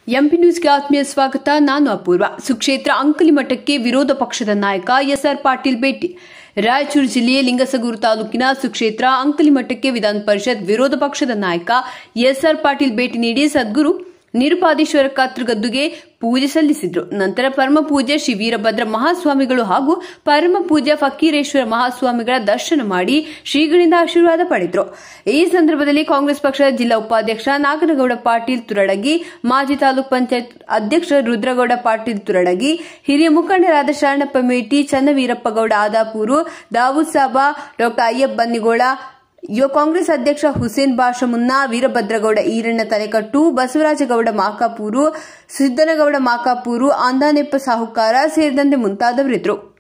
MP ನ್ಯೂಸ್ಗೆ ಆತ್ಮೀಯ ಸ್ವಾಗತ ನಾನು ಅಪೂರ್ವ ಸುಕ್ಷೇತ್ರ ಅಂಕಲಿ ಮಠಕ್ಕೆ ವಿರೋಧ ಪಕ್ಷದ ನಾಯಕ ಎಸ್ಆರ್ ಪಾಟೀಲ್ ಭೇಟಿ ರಾಯಚೂರು ಜಿಲ್ಲೆಯ ಲಿಂಗಸಗೂರು ತಾಲೂಕಿನ ಸುಕ್ಷೇತ್ರ ಅಂಕಲಿ ಮಠಕ್ಕೆ ವಿಧಾನ ಪರಿಷತ್ ವಿರೋಧ ಪಕ್ಷದ ನಾಯಕ ಎಸ್ಆರ್ ಪಾಟೀಲ್ ಭೇಟಿ ನೀಡಿ ಸದ್ಗುರು ನಿರುಪಾದೇಶ್ವರ ಕಾತೃಗದ್ದುಗೆ ಪೂಜೆ ಸಲ್ಲಿಸಿದ್ರು ನಂತರ ಪರಮ ಪೂಜ್ಯ ಶ್ರೀ ವೀರಭದ್ರ ಮಹಾಸ್ವಾಮಿಗಳು ಹಾಗೂ ಪರಮ ಪೂಜ್ಯ ಫಕೀರೇಶ್ವರ ಮಹಾಸ್ವಾಮಿಗಳ ದರ್ಶನ ಮಾಡಿ ಶ್ರೀಗಳಿಂದ ಆಶೀರ್ವಾದ ಪಡೆದರು ಈ ಸಂದರ್ಭದಲ್ಲಿ ಕಾಂಗ್ರೆಸ್ ಪಕ್ಷದ ಜಿಲ್ಲಾ ಉಪಾಧ್ಯಕ್ಷ ನಾಗನಗೌಡ ಪಾಟೀಲ್ ತುರಡಗಿ ಮಾಜಿ ತಾಲೂಕ್ ಪಂಚಾಯತ್ ಅಧ್ಯಕ್ಷ ರುದ್ರಗೌಡ ಪಾಟೀಲ್ ತುರಡಗಿ ಹಿರಿಯ ಮುಖಂಡರಾದ ಶರಣಪ್ಪ ಮೇಟಿ ಚನ್ನವೀರಪ್ಪಗೌಡ ಆದಾಪೂರು ದಾವೂದ್ ಸಾಬಾ ಡಾಕ್ಟರ್ ಅಯ್ಯಪ್ಪ ಬನ್ನಿಗೋಳ ಯುವ ಕಾಂಗ್ರೆಸ್ ಅಧ್ಯಕ್ಷ ಹುಸೇನ್ ಬಾಷಮುನ್ನ ವೀರಭದ್ರಗೌಡ ಈರಣ್ಣ ತಲೆಕಟ್ಟು ಬಸವರಾಜಗೌಡ ಮಾಕಾಪೂರು ಸಿದ್ದನಗೌಡ ಮಾಕಾಪೂರು ಆಂದಾನೆಪ್ಪ ಸಾಹುಕಾರ ಸೇರಿದಂತೆ ಮುಂತಾದವರಿದ್ದರು